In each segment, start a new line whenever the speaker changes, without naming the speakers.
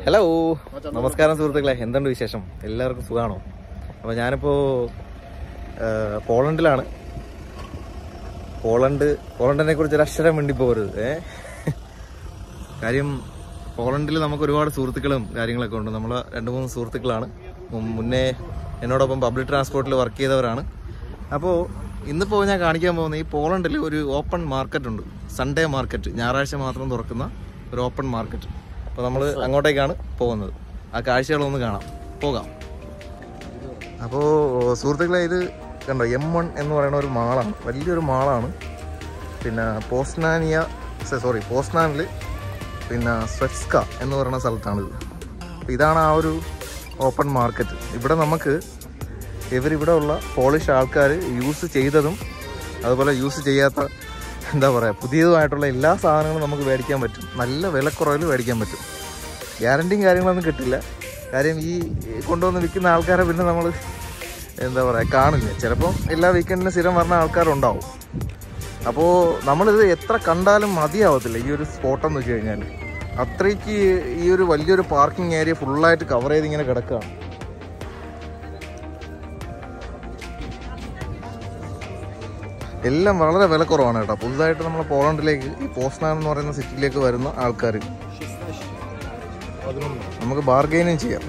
Hello നമസ്കാരം സുഹൃത്തുക്കളെ എന്തുണ്ട് വിശേഷം എല്ലാവർക്കും സുഖമാണോ അപ്പോൾ ഞാനിപ്പോൾ പോളണ്ടിലാണ് പോളണ്ട് പോളണ്ടിനെ കുറിച്ച് ഒരു അക്ഷരം വേണ്ടി പോകരുത് ഏ കാര്യം പോളണ്ടിൽ നമുക്ക് ഒരുപാട് സുഹൃത്തുക്കളും കാര്യങ്ങളൊക്കെ ഉണ്ട് നമ്മൾ രണ്ട് മൂന്ന് സുഹൃത്തുക്കളാണ് മുൻ- മുന്നേ എന്നോടൊപ്പം പബ്ലിക് ട്രാൻസ്പോർട്ടിൽ വർക്ക് ചെയ്തവരാണ് അപ്പോൾ ഇന്നിപ്പോൾ ഞാൻ കാണിക്കാൻ പോകുന്ന ഈ പോളണ്ടിൽ ഒരു ഓപ്പൺ മാർക്കറ്റ് ഉണ്ട് സൺഡേ മാർക്കറ്റ് ഞായറാഴ്ച മാത്രം തുറക്കുന്ന ഒരു ഓപ്പൺ മാർക്കറ്റ് അപ്പോൾ നമ്മൾ അങ്ങോട്ടേക്കാണ് പോകുന്നത് ആ കാഴ്ചകളൊന്ന് കാണാം പോകാം അപ്പോൾ സുഹൃത്തുക്കളെ ഇത് കണ്ടോ എം വൺ എന്ന് പറയുന്ന ഒരു മാളാണ് വലിയൊരു മാളാണ് പിന്നെ പോസ്നാനിയ സോറി പോസ്നാനിൽ പിന്നെ സ്വെറ്റ്സ്ക എന്ന് പറയുന്ന സ്ഥലത്താണിത് അപ്പോൾ ഇതാണ് ആ ഒരു ഓപ്പൺ മാർക്കറ്റ് ഇവിടെ നമുക്ക് ഇവരിവിടെ ഉള്ള പോളിഷ് ആൾക്കാർ യൂസ് ചെയ്തതും അതുപോലെ യൂസ് ചെയ്യാത്ത എന്താ പറയുക പുതിയതുമായിട്ടുള്ള എല്ലാ സാധനങ്ങളും നമുക്ക് മേടിക്കാൻ പറ്റും നല്ല വിലക്കുറവിൽ മേടിക്കാൻ പറ്റും ഗ്യാരണ്ടിയും കാര്യങ്ങളൊന്നും കിട്ടില്ല കാര്യം ഈ കൊണ്ടുവന്ന് വിൽക്കുന്ന ആൾക്കാരെ പിന്നെ നമ്മൾ എന്താ പറയുക കാണില്ല ചിലപ്പം എല്ലാ വീക്കെൻഡിനും സ്ഥിരം വരുന്ന ആൾക്കാരുണ്ടാവും അപ്പോൾ നമ്മളിത് എത്ര കണ്ടാലും മതിയാവത്തില്ല ഈ ഒരു സ്പോട്ട് എന്ന് വെച്ച് കഴിഞ്ഞാൽ അത്രയ്ക്ക് ഈ ഒരു വലിയൊരു പാർക്കിംഗ് ഏരിയ ഫുള്ളായിട്ട് കവർ ചെയ്ത് ഇങ്ങനെ കിടക്കുകയാണ് എല്ലാം വളരെ വിലക്കുറവാണ് കേട്ടോ പുതുതായിട്ട് നമ്മൾ പോളണ്ടിലേക്ക് ഈ പോസ്നാൻ എന്ന് പറയുന്ന സിറ്റിയിലേക്ക് വരുന്ന ആൾക്കാർ നമുക്ക് ബാർഗെയിനും ചെയ്യാം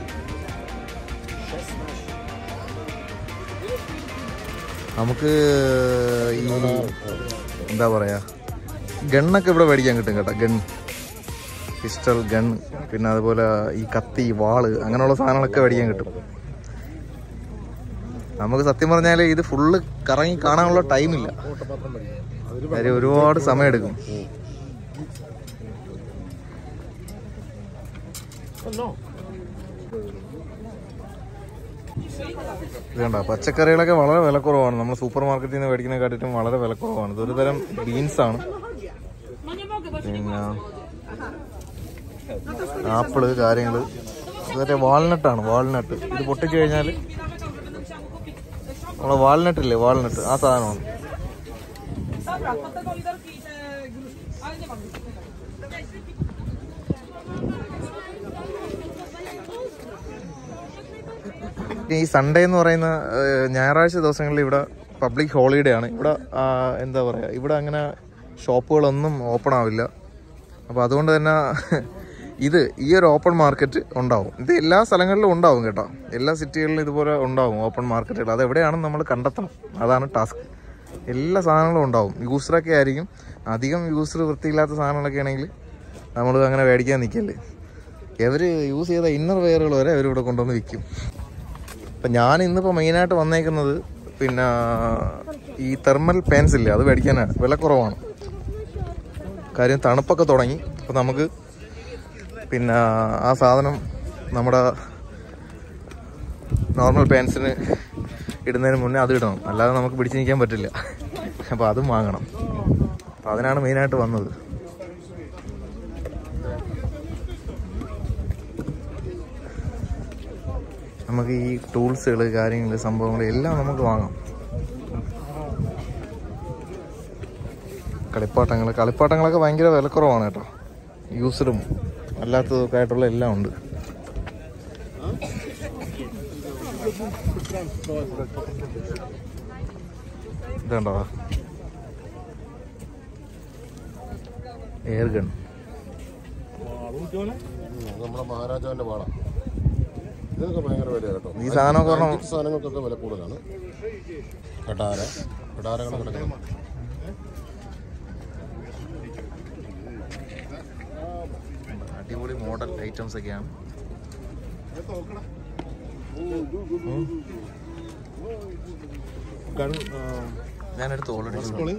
നമുക്ക് ഈ എന്താ പറയാ ഗണ്ണൊക്കെ ഇവിടെ മേടിക്കാൻ കിട്ടും കേട്ടോ ഗൺ പിസ്റ്റൾ ഗൺ പിന്നെ അതുപോലെ ഈ കത്തി വാള് അങ്ങനെയുള്ള സാധനങ്ങളൊക്കെ മേടിക്കാൻ കിട്ടും നമുക്ക് സത്യം പറഞ്ഞാൽ ഇത് ഫുള്ള് കറങ്ങി കാണാനുള്ള ടൈമില്ല കാര്യം ഒരുപാട് സമയമെടുക്കും ഇത് കണ്ടോ പച്ചക്കറികളൊക്കെ വളരെ വിലക്കുറവാണ് നമ്മൾ സൂപ്പർ മാർക്കറ്റിൽ നിന്ന് മേടിക്കുന്നതിനെക്കാട്ടിലും വളരെ വിലക്കുറവാണ് ഇതൊരു തരം ബീൻസ് ആണ് പിന്നെ ആപ്പിള് കാര്യങ്ങള് ഇതൊക്കെ വാൾനട്ടാണ് വാൾനട്ട് ഇത് പൊട്ടിച്ചു കഴിഞ്ഞാൽ നമ്മളെ വാൾനട്ട് ഇല്ലേ വാൾനട്ട് ആ സാധനമാണ് ഈ സൺഡേ എന്ന് പറയുന്ന ഏഹ്, ഞായറാഴ്ച ദിവസങ്ങളിൽ ഇവിടെ പബ്ലിക് ഹോളിഡേ ആണ് ഇവിടെ ആ, എന്താ പറയുക ഇവിടെ അങ്ങനെ ഷോപ്പുകളൊന്നും ഓപ്പൺ ആവില്ല അപ്പോൾ അതുകൊണ്ട് തന്നെ ഇത് ഈ ഒരു ഓപ്പൺ മാർക്കറ്റ് ഉണ്ടാവും ഇത് എല്ലാ സ്ഥലങ്ങളിലും ഉണ്ടാവും കേട്ടോ എല്ലാ സിറ്റികളിലും ഇതുപോലെ ഉണ്ടാവും ഓപ്പൺ മാർക്കറ്റുകൾ അത് എവിടെയാണെന്ന് നമ്മൾ കണ്ടെത്തണം അതാണ് ടാസ്ക് എല്ലാ സാധനങ്ങളും ഉണ്ടാവും യൂസറൊക്കെ ആയിരിക്കും അധികം യൂസർ വൃത്തിയില്ലാത്ത സാധനങ്ങളൊക്കെ ആണെങ്കിൽ നമ്മൾ അങ്ങനെ മേടിക്കാൻ നിൽക്കല്ലേ ഇവർ യൂസ് ചെയ്ത ഇന്നർ വെയറുകൾ വരെ അവരിവിടെ കൊണ്ടുവന്ന് വിൽക്കും അപ്പം ഞാൻ ഇന്നിപ്പോൾ മെയിനായിട്ട് വന്നേക്കുന്നത് പിന്നെ ഈ തെർമൽ പെൻസ് ഇല്ലേ അത് മേടിക്കാനാണ് വില കുറവാണ് കാര്യം തണുപ്പൊക്കെ തുടങ്ങി അപ്പോൾ നമുക്ക് പിന്നെ ആ സാധനം നമ്മുടെ നോർമൽ പാൻസിന് ഇടുന്നതിന് മുന്നേ അത് ഇടണം അല്ലാതെ നമുക്ക് പിടിച്ചു നിൽക്കാൻ പറ്റില്ല അപ്പോൾ അതും വാങ്ങണം അപ്പോൾ അതിനാണ് മെയിനായിട്ട് വന്നത് നമുക്ക് ഈ ടൂൾസുകൾ കാര്യങ്ങൾ സംഭവങ്ങൾ എല്ലാം നമുക്ക് വാങ്ങാം കളിപ്പാട്ടങ്ങൾ കളിപ്പാട്ടങ്ങളൊക്കെ ഭയങ്കര വിലക്കുറവാണ് കേട്ടോ യൂസ്ഡും അല്ലാത്തതൊക്കെ ആയിട്ടുള്ള എല്ലാം ഉണ്ട് ഇതുണ്ടോ എയർ ഗൺ
നമ്മുടെ മഹാരാജാവിന്റെ വാള ഇതൊക്കെ ഭയങ്കര വിലയാണ് കേട്ടോ
ഈ സാധനമൊക്കെ പറഞ്ഞാൽ
ഈ സാധനങ്ങൾക്കൊക്കെ വില കൂടുതലാണ് കടാര കടാരകൾ കിടക്കണം
അടിപൊളി മോഡൽ ഐറ്റംസ് ഒക്കെയാണ് ഞാനെടുത്ത് ഓൾറെഡി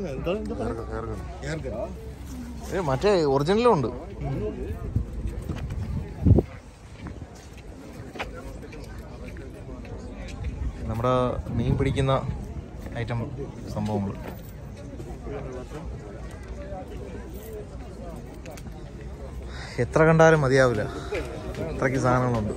ഏ മറ്റേ ഒറിജിനലും ഉണ്ട് നമ്മുടെ മീൻ പിടിക്കുന്ന ഐറ്റം സംഭവങ്ങൾ എത്ര കണ്ടാലും മതിയാവില്ല അത്രയ്ക്ക് സാധനങ്ങളുണ്ട്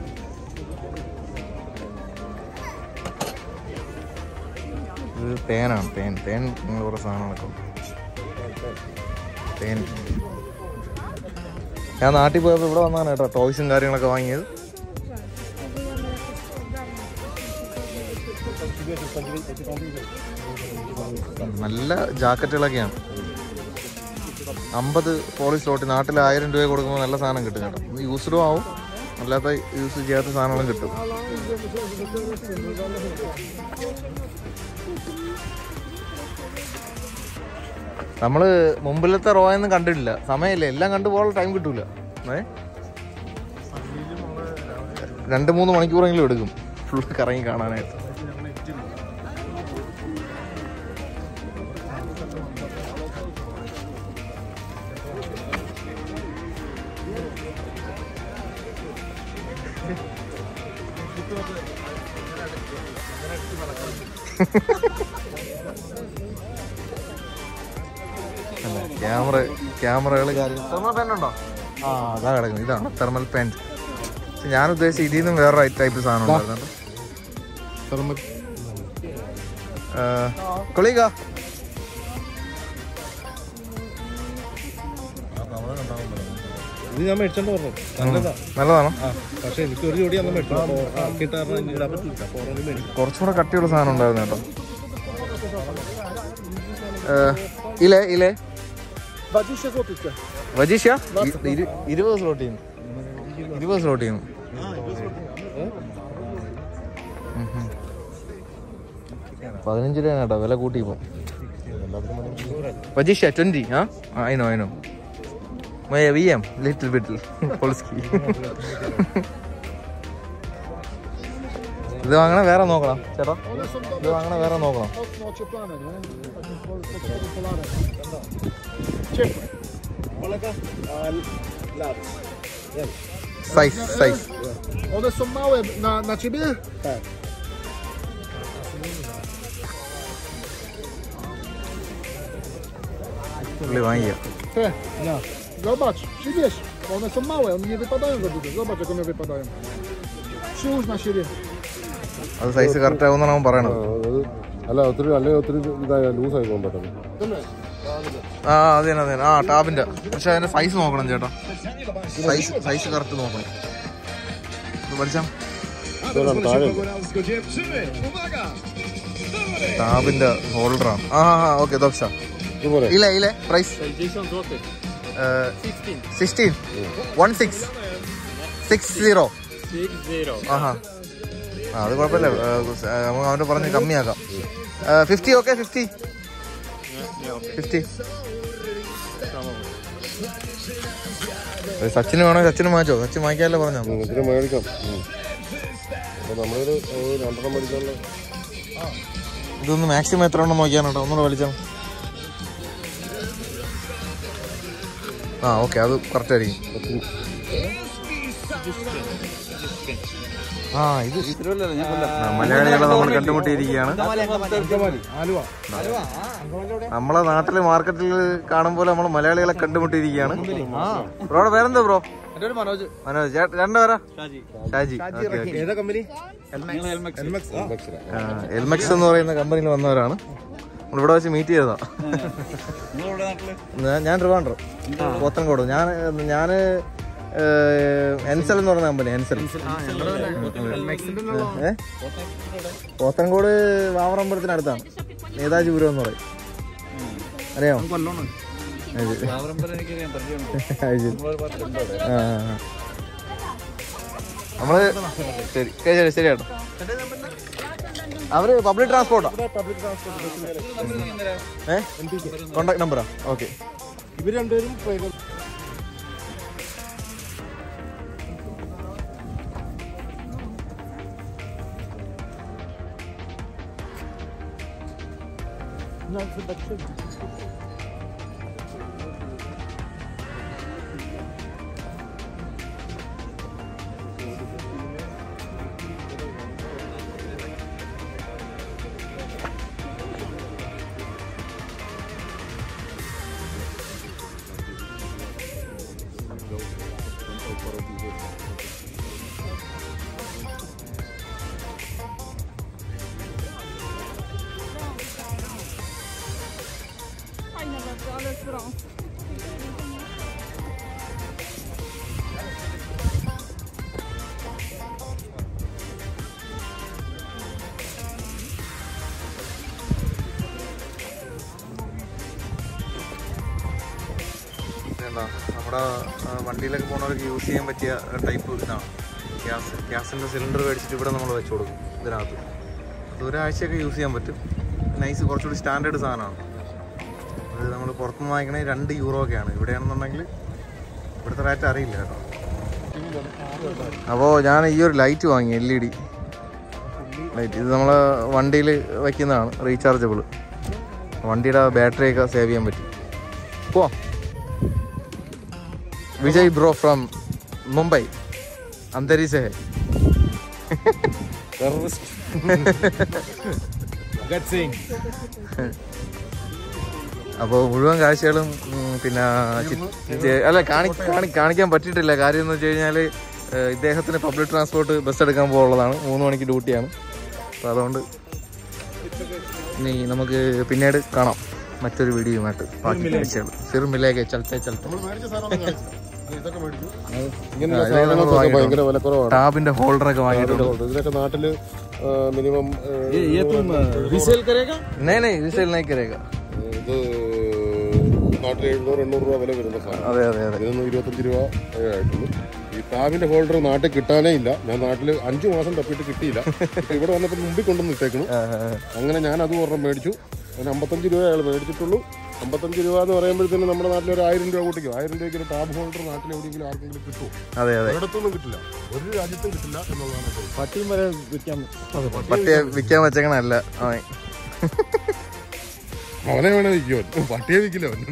ഇത് പേനാണ് പേൻ പേൻ നിങ്ങൾ കുറേ സാധനങ്ങളൊക്കെ ഉണ്ട് പേൻ ഞാൻ നാട്ടിൽ പോയപ്പോൾ ഇവിടെ വന്നാണ് കേട്ടോ ടോയ്സും കാര്യങ്ങളൊക്കെ വാങ്ങിയത് നല്ല ജാക്കറ്റുകളൊക്കെയാണ് അമ്പത് പോളിസ് ലോട്ടി നാട്ടിൽ ആയിരം രൂപ കൊടുക്കുമ്പോൾ നല്ല സാധനം കിട്ടും കേട്ടോ യൂസ്ഡും ആവും അല്ലാത്ത യൂസ് ചെയ്യാത്ത സാധനങ്ങളും കിട്ടും നമ്മള് മുമ്പിലത്തെ റോയൊന്നും കണ്ടിട്ടില്ല സമയമില്ല എല്ലാം കണ്ടുപോകാനുള്ള ടൈം കിട്ടൂല ഏ രണ്ട് മൂന്ന് മണിക്കൂറെങ്കിലും എടുക്കും ഫുൾ കറങ്ങി കാണാനായിട്ട് ക്യാമറ ക്യാമറകൾ കാര്യങ്ങൾ തെർമൽ പാൻ്റ് ഉണ്ടോ ആ അതാ കിടക്കുന്നത് ഇതാണ് തെർമൽ പാൻറ് ഞാൻ ഉദ്ദേശിച്ച ഇതിൽ നിന്നും വേറെ ടൈപ്പ് സാധനം ഉണ്ടായിരുന്നു കൊളീക
ഇത് ഞാൻ മേടിച്ചോണ്ട് പറഞ്ഞു നല്ലതാ
നല്ലതാണോ
ആ പക്ഷെ എനിക്ക് ഒരു ജോഡി അന്ന് മേടിച്ചു കിട്ടാറിന് ഇടാൻ പറ്റില്ല അപ്പോൾ ഓരോന്നും മേടിച്ചു
കുറച്ചുകൂടെ കട്ടിയുള്ള സാധനം ഉണ്ടായിരുന്നു കേട്ടോ ഏ, ഇലേ ഇലേ
പതിശ സോപ്പിച്ച
വജീഷ ഇ- ഇരു- ഇരുപത് സ്ലോട്ട് ചെയ്യുന്നു ഇരുപത് സ്ലോട്ട് ചെയ്യുന്നു ഉം ഉം. പതിനഞ്ച് രൂപയാണ് കേട്ടോ വില കൂട്ടി ഇപ്പം വജീഷ ട്വന്റി ആ അതിനോ അതിനോ വി എം ലിറ്റിൽ ബിറ്റിൽ പൊളിസ്കി ഇത് വാങ്ങണ വേറെ നോക്കണം ചേട്ടാ ഇത് വാങ്ങണ വേറെ നോക്കണം size size
One są małe na, na ciebie? Tak.
പുള്ളി വാങ്ങിക്കാം
Te, no. Zobacz, przybierz, bo one są małe, one nie wypadają za dużo. Zobacz jak one wypadają. Przyłóż na siebie.
അത് സൈസ് കറക്റ്റ് ആവുമെന്നാണ് അവൻ പറയണത്
അത് അല്ല ഒത്തിരി അല്ലെ ഒത്തിരി ഇതായ ലൂസായി പോകാൻ പറ്റും
ആ അതെ തന്നെ അതെ തന്നെ. ആ ടാബിന്റെ പക്ഷെ അതിന്റെ സൈസ് നോക്കണം ചേട്ടാ സൈസ് സൈസ് കറക്റ്റ് നോക്കണം ഇത് പഠിച്ചാ
ഇതാണ് താഴെ
ടാബിന്റെ ഹോൾഡറാണ് ആ ആ ഓക്കെ ദോക്ഷ
ഇതുപോലെ
ഇല്ല ഇല്ല price sixteen one six six zero ആഹാ ആ അത് കുഴപ്പമില്ല ഏ, ഏ, നമുക്ക് അവൻ്റെ പറഞ്ഞ് കമ്മിയാക്കാം ഫിഫ്റ്റി ഓക്കെ ഫിഫ്റ്റി ഫിഫ്റ്റി സച്ചിന് വേണോ സച്ചിന് വാങ്ങിച്ചോ സച്ചിൻ വാങ്ങിക്കാനല്ലേ പറഞ്ഞോ
ഉം, ഇത്തിരി മേടിക്കാം ഉം. അപ്പൊ നമ്മളൊരു ഒരു രണ്ടെണ്ണം മേടിക്കാനുള്ള
ഇതൊന്ന് മാക്സിമം എത്ര എണ്ണം നോക്കിയാണ് കേട്ടോ ഒന്നുകൂടെ വലിച്ചോ ആ ഓക്കെ അത് കറക്റ്റ് ആയിരിക്കും ആ ഇത് ആ, മലയാളികളെ നമ്മൾ കണ്ടുമുട്ടിയിരിക്കുകയാണ് നമ്മളെ നാട്ടിലെ മാർക്കറ്റിൽ കാണുമ്പോൾ നമ്മൾ മലയാളികളെ കണ്ടുമുട്ടിയിരിക്കുകയാണ് ബ്രോയുടെ പേരെന്താ ബ്രോ മനോജ് മനോജ് ചേട്ടൻ രണ്ടുപേരാ ഷാജി ഓക്കെ ഓക്കെ
ഏതാ കമ്പനി
എൽമെക്സ് എന്ന് പറയുന്ന കമ്പനിയിൽ വന്നവരാണ് നമ്മൾ ഇവിടെ വെച്ച് മീറ്റ് ചെയ്തതാ ഞാൻ- ഞാൻ ട്രിവാൻഡ്രം പോത്തൻകോട് ഞാൻ ഞാന് ഏഹ്, എൻസൽ എന്ന് പറയുന്ന കമ്പനി എൻസൽ ഏ? പോത്തൻകോട് വാവറമ്പലത്തിനടുത്താണ് നേതാജിപുരം എന്ന് പറയും അറിയാമോ അത് ശരി. അത് ശരി. ആ, ആ, ആ. നമ്മള് ശരി ശരി ശരി ശരി കേട്ടോ അവര് പബ്ലിക് ട്രാൻസ്പോർട്ടാ ഏ കോണ്ടാക്ട് നമ്പറാ ഓക്കെ
ഇവർ രണ്ടുപേരും
Fajne rzeczy, ale z brąz.
എന്താ നമ്മുടെ ആ, വണ്ടിയിലൊക്കെ പോകുന്നവർക്ക് യൂസ് ചെയ്യാൻ പറ്റിയ ടൈപ്പ് ഇതാണ് ഗ്യാസ് ഗ്യാസിൻ്റെ സിലിണ്ടർ മേടിച്ചിട്ട് ഇവിടെ നമ്മൾ വെച്ച് കൊടുക്കും ഇതിനകത്ത് അത് ഒരാഴ്ചയൊക്കെ യൂസ് ചെയ്യാൻ പറ്റും നൈസ് കുറച്ചുകൂടി സ്റ്റാൻഡേർഡ് സാധനമാണ് അത് നമ്മൾ പുറത്തുനിന്ന് വാങ്ങിക്കണേ രണ്ട് യൂറോ ഒക്കെയാണ് ഇവിടെയാണെന്നുണ്ടെങ്കിൽ ഇവിടുത്തെ റേറ്റ് അറിയില്ല കേട്ടോ അപ്പോൾ ഞാൻ ഈ ഒരു ലൈറ്റ് വാങ്ങി എൽ ഇ ഡി ലൈറ്റ് ഇത് നമ്മൾ വണ്ടിയിൽ വയ്ക്കുന്നതാണ് റീചാർജബിൾ വണ്ടിയുടെ ബാറ്ററി ഒക്കെ സേവ് ചെയ്യാൻ പറ്റും പോവാം വിജയ് ബ്രോ ഫ്രം മുംബൈ അന്തരി സെ അപ്പോൾ മുഴുവൻ കാഴ്ചകളും ഉം, പിന്നെ ചി- ചി- അല്ല കാണി കാണി- കാണിക്കാൻ പറ്റിയിട്ടില്ല കാര്യം എന്ന് വെച്ച് കഴിഞ്ഞാൽ ഇദ്ദേഹത്തിന് പബ്ലിക് ട്രാൻസ്പോർട്ട് ബസ് എടുക്കാൻ പോകുള്ളതാണ് മൂന്ന് മണിക്ക് ഡ്യൂട്ടിയാണ് അപ്പോൾ അതുകൊണ്ട് ഇനി നമുക്ക് പിന്നീട് കാണാം മറ്റൊരു വീഡിയോയുമായിട്ട് ബാക്കി കാഴ്ചകൾ ഫിർമിലേക്ക് ചലത്തെ ചലത്തെ
നമ്മൾ മേടിച്ച സാധനം കാണിച്ചു ഇതൊക്കെ മേടിച്ചു
ആ,
ഇങ്ങനെയുള്ള
ഇത് നമ്മൾ
സാധനങ്ങൾക്കൊക്കെ
വാങ്ങിയിട്ടുണ്ട്.
ഭയങ്കര വിലക്കുറവാണ്
ടാബിന്റെ ഹോൾഡറൊക്കെ വാങ്ങിയിട്ടുണ്ട്
ഇതിനൊക്കെ നാട്ടില് മിനിമം
रीसेल करेगा
നേ നേ വിസയിൽ നൈ കരേക
ഇത് നാട്ടിൽ എഴുന്നൂറ് എണ്ണൂറ് രൂപ വില വരുന്ന സാധനം
അതെ അതെ അതെ
ഇതിനൊന്നും ഇരുപത്തഞ്ച് രൂപ ആയിട്ടുള്ളൂ ഈ ടാബിന്റെ ഹോൾഡർ നാട്ടിൽ കിട്ടാനേ ഇല്ല ഞാൻ നാട്ടിൽ അഞ്ചു മാസം തപ്പിയിട്ട് കിട്ടിയില്ല ഇപ്പൊ ഇവിടെ വന്നപ്പോൾ മുമ്പിൽ കൊണ്ടുവന്ന് ഇട്ടേക്കണം
ആ, ആ, ആ.
അങ്ങനെ ഞാൻ അത് ഒരെണ്ണം മേടിച്ചു അതിന് അമ്പത്തഞ്ച് രൂപ അയാൾ മേടിച്ചിട്ടുള്ളൂ അമ്പത്തഞ്ച് രൂപ എന്ന് പറയുമ്പോഴത്തേനും നമ്മുടെ നാട്ടിൽ ഒരു ആയിരം രൂപ കൂട്ടിക്കും ആയിരം രൂപയ്ക്ക് ഒരു ടാബ് ഹോൾഡർ നാട്ടിൽ എവിടെയെങ്കിലും ആർക്കെങ്കിലും കിട്ടുമോ
അതെ അതെ
ഒരിടത്തൊന്നും കിട്ടില്ല ഒരു രാജ്യത്തും കിട്ടില്ല എന്നുള്ളതാണ് ഇത്.
പട്ടിയും വരെ വിൽക്കാൻ
പട്ടിയെ വിൽക്കാൻ വെച്ചേക്കണല്ല അവൻ
അവനെ വേണേ വിൽക്കുവൻ പട്ടിയെ വിൽക്കില്ല അവൻ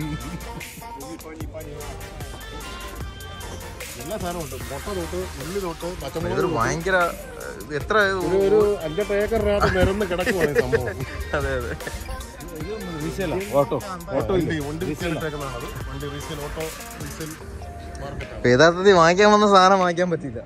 എല്ലാ സാധനവും ഉണ്ട് മുട്ട തൊട്ട് ഉള്ളി തൊട്ട് പച്ചമുളക്
ഇതൊരു ഭയങ്കര ഇത് എത്ര
ഒരു ഒരു അഞ്ചെട്ട് ഏക്കറിനകത്ത് നിരന്ന് കിടക്കുവാണ് ഈ സംഭവം
അതെ അതെ
റീസേലാ ഓട്ടോ
ഓട്ടോ വണ്ടി വണ്ടി റീസെയിൽ ഇട്ടേക്കുന്നതാണ് അത് വണ്ടി റീസെയിൽ ഓട്ടോ റീസെയിൽ മാർക്കറ്റാണ്
ഇപ്പൊ യഥാർത്ഥത്തിൽ വാങ്ങിക്കാൻ വന്ന സാധനം വാങ്ങിക്കാൻ പറ്റില്ല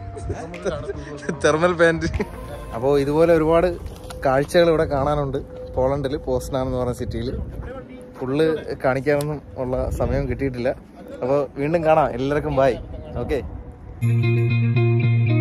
തെർമൽ പാൻറ് അപ്പോൾ ഇതുപോലെ ഒരുപാട് കാഴ്ചകൾ ഇവിടെ കാണാനുണ്ട് പോളണ്ടിൽ പോസ്നാൻ എന്ന് പറഞ്ഞ സിറ്റിയിൽ ഫുള്ള് കാണിക്കാനൊന്നും ഉള്ള സമയം കിട്ടിയിട്ടില്ല അപ്പോൾ വീണ്ടും കാണാം എല്ലാവർക്കും ബായ് ഓക്കെ